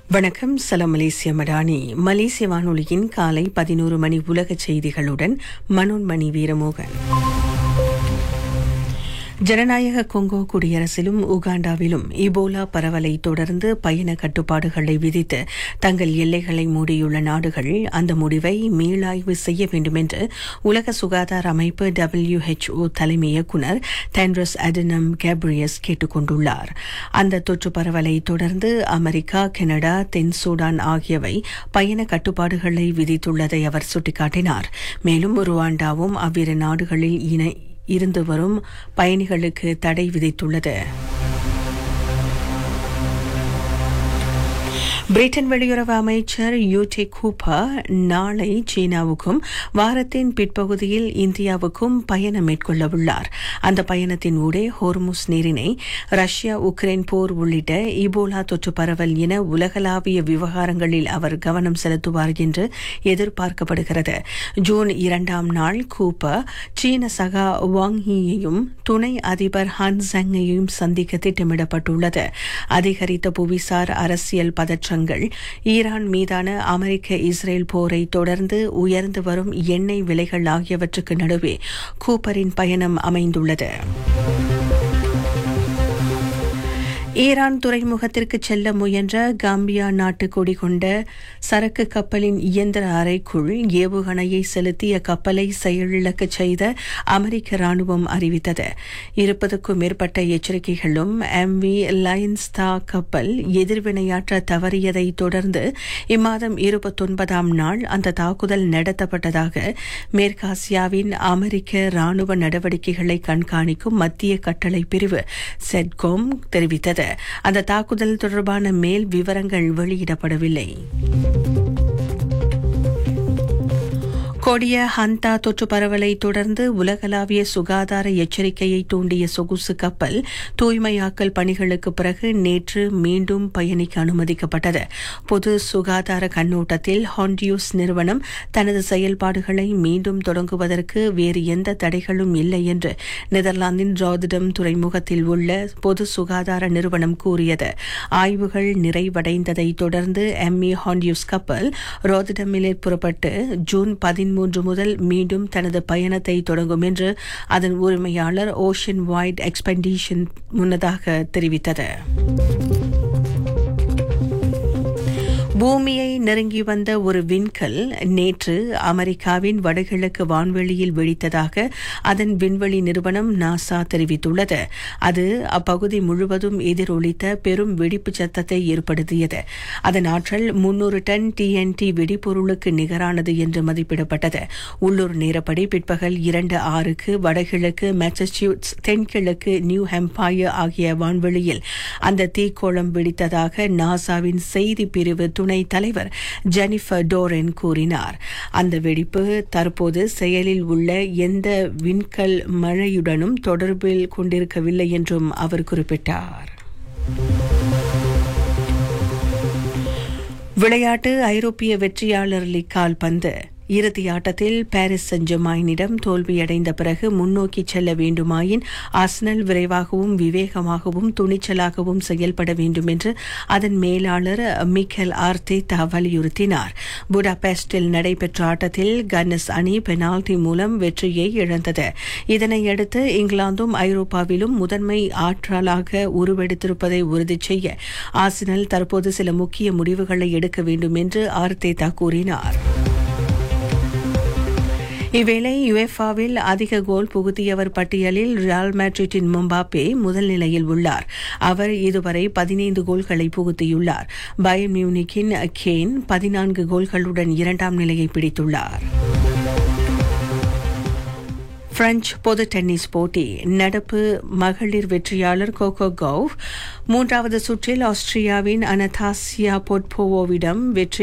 வணக்கம் சலாம் மலேசிய மடானி மலேசிய வானொலியின் காலை பதினோரு மணி உலக செய்திகளுடன் மனோன்மணி வீரமோகன் ஜனநாயக கொங்கோ குடியரசிலும் உகாண்டாவிலும் இபோலா பரவலை தொடர்ந்து பயண கட்டுப்பாடுகளை விதித்து தங்கள் எல்லைகளை மூடியுள்ள நாடுகள் அந்த முடிவை மீளாய்வு செய்ய வேண்டும் என்று உலக சுகாதார அமைப்பு டபிள்யூஹெச்ஓ தலைமை இயக்குநர் தென்ரஸ் அடனம் கேப்ரியஸ் கேட்டுக் கொண்டுள்ளார் அந்த தொற்று பரவலை தொடர்ந்து அமெரிக்கா கனடா தென் சூடான் ஆகியவை பயண கட்டுப்பாடுகளை விதித்துள்ளதை அவர் சுட்டிக்காட்டினார் மேலும் ருவாண்டாவும் அவ்விரு நாடுகளில் இணை இருந்து வரும் பயணிகளுக்கு தடை விதித்துள்ளது பிரிட்டன் வெளியுறவு அமைச்சர் யூடே கூப்பர் நாளை சீனாவுக்கும் வாரத்தின் பிற்பகுதியில் இந்தியாவுக்கும் பயணம் மேற்கொள்ள உள்ளார் அந்த பயணத்தின் ஊடே ஹோர்முஸ் நீரினை ரஷ்யா உக்ரைன் போர் உள்ளிட்ட இபோலா தொற்று பரவல் என உலகளாவிய விவகாரங்களில் அவர் கவனம் செலுத்துவார் என்று எதிர்பார்க்கப்படுகிறது ஜூன் இரண்டாம் நாள் கூப்பர் சீன சகா வாங் ஹீயையும் துணை அதிபர் ஹன் ஜங்கையும் சந்திக்க திட்டமிடப்பட்டுள்ளது அதிகரித்த புவிசார் அரசியல் பதற்றங்கள் ஈரான் மீதான அமெரிக்க இஸ்ரேல் போரை தொடர்ந்து உயர்ந்து வரும் எண்ணெய் விலைகள் ஆகியவற்றுக்கு நடுவே கூப்பரின் பயணம் அமைந்துள்ளது ஈரான் துறைமுகத்திற்கு செல்ல முயன்ற காம்பியா நாட்டு கொடி கொண்ட சரக்கு கப்பலின் இயந்திர அறைக்குள் ஏவுகணையை செலுத்திய கப்பலை செயலிழக்க செய்த அமெரிக்க ராணுவம் அறிவித்தது இருபதுக்கும் மேற்பட்ட எச்சரிக்கைகளும் எம் வி லயன்ஸ்தா கப்பல் எதிர்வினையாற்ற தவறியதை தொடர்ந்து இம்மாதம் இருபத்தொன்பதாம் நாள் அந்த தாக்குதல் நடத்தப்பட்டதாக மேற்காசியாவின் அமெரிக்க ராணுவ நடவடிக்கைகளை கண்காணிக்கும் மத்திய கட்டளை பிரிவு செட்கோம் தெரிவித்தது அந்த தாக்குதல் தொடர்பான மேல் விவரங்கள் வெளியிடப்படவில்லை கொடிய ஹந்தா தொற்று பரவலை தொடர்ந்து உலகளாவிய சுகாதார எச்சரிக்கையை தூண்டிய சொகுசு கப்பல் தூய்மையாக்கல் பணிகளுக்கு பிறகு நேற்று மீண்டும் பயணிக்க அனுமதிக்கப்பட்டது பொது சுகாதார கண்ணோட்டத்தில் ஹாண்டியூஸ் நிறுவனம் தனது செயல்பாடுகளை மீண்டும் தொடங்குவதற்கு வேறு எந்த தடைகளும் இல்லை என்று நெதர்லாந்தின் ராதிடம் துறைமுகத்தில் உள்ள பொது சுகாதார நிறுவனம் கூறியது ஆய்வுகள் நிறைவடைந்ததை தொடர்ந்து எம்இ ஹாண்டியூஸ் கப்பல் ரோதிடமிலே புறப்பட்டு ஜூன் பதிமூன்று முதல் மீண்டும் தனது பயணத்தை தொடங்கும் என்று அதன் உரிமையாளர் ஓஷன் வைட் எக்ஸ்பெடிஷன் முன்னதாக தெரிவித்தது பூமியை நெருங்கி வந்த ஒரு விண்கல் நேற்று அமெரிக்காவின் வடகிழக்கு வான்வெளியில் வெடித்ததாக அதன் விண்வெளி நிறுவனம் நாசா தெரிவித்துள்ளது அது அப்பகுதி முழுவதும் எதிரொலித்த பெரும் வெடிப்பு சத்தத்தை ஏற்படுத்தியது அதன் ஆற்றல் முன்னூறு டன் டிஎன்டி வெடிபொருளுக்கு நிகரானது என்று மதிப்பிடப்பட்டது உள்ளூர் நேரப்படி பிற்பகல் இரண்டு ஆறுக்கு வடகிழக்கு மெசச்சூட்ஸ் தென்கிழக்கு நியூ ஹெம்பாயர் ஆகிய வான்வெளியில் அந்த தீக்கோளம் வெடித்ததாக நாசாவின் செய்தி பிரிவு துணை தலைவர் ஜெனிஃபர் டோரென் கூறினார் அந்த வெடிப்பு தற்போது செயலில் உள்ள எந்த விண்கல் மழையுடனும் தொடர்பில் கொண்டிருக்கவில்லை என்றும் அவர் குறிப்பிட்டார் விளையாட்டு ஐரோப்பிய வெற்றியாளர் லீக் கால்பந்து இறுதி ஆட்டத்தில் பாரிஸ் செஞ்சமாயினிடம் தோல்வியடைந்த பிறகு முன்னோக்கி செல்ல வேண்டுமாயின் ஆஸ்னல் விரைவாகவும் விவேகமாகவும் துணிச்சலாகவும் செயல்பட வேண்டும் என்று அதன் மேலாளர் மிக்கேல் ஆர்த்தேதா வலியுறுத்தினார் புடாபெஸ்டில் நடைபெற்ற ஆட்டத்தில் கன்னஸ் அணி பெனால்டி மூலம் வெற்றியை இழந்தது இதனையடுத்து இங்கிலாந்தும் ஐரோப்பாவிலும் முதன்மை ஆற்றலாக உருவெடுத்திருப்பதை உறுதி செய்ய ஆஸ்னல் தற்போது சில முக்கிய முடிவுகளை எடுக்க வேண்டும் என்று ஆர்த்தேதா கூறினார் இவ்வேளை யுஎஃபாவில் அதிக கோல் புகுத்தியவர் பட்டியலில் ரியால் மேட்ரிட்டின் மும்பாப்பே முதல் நிலையில் உள்ளார் அவர் இதுவரை பதினைந்து கோல்களை புகுத்தியுள்ளார் பயன் மியூனிக்கின் கேன் பதினான்கு கோல்களுடன் இரண்டாம் நிலையை பிடித்துள்ளார் பிரெஞ்சு பொது டென்னிஸ் போட்டி நடப்பு மகளிர் வெற்றியாளர் கோகோ கவுவ் மூன்றாவது சுற்றில் ஆஸ்திரியாவின் அனதாசியா பொட்போவோவிடம் வெற்றி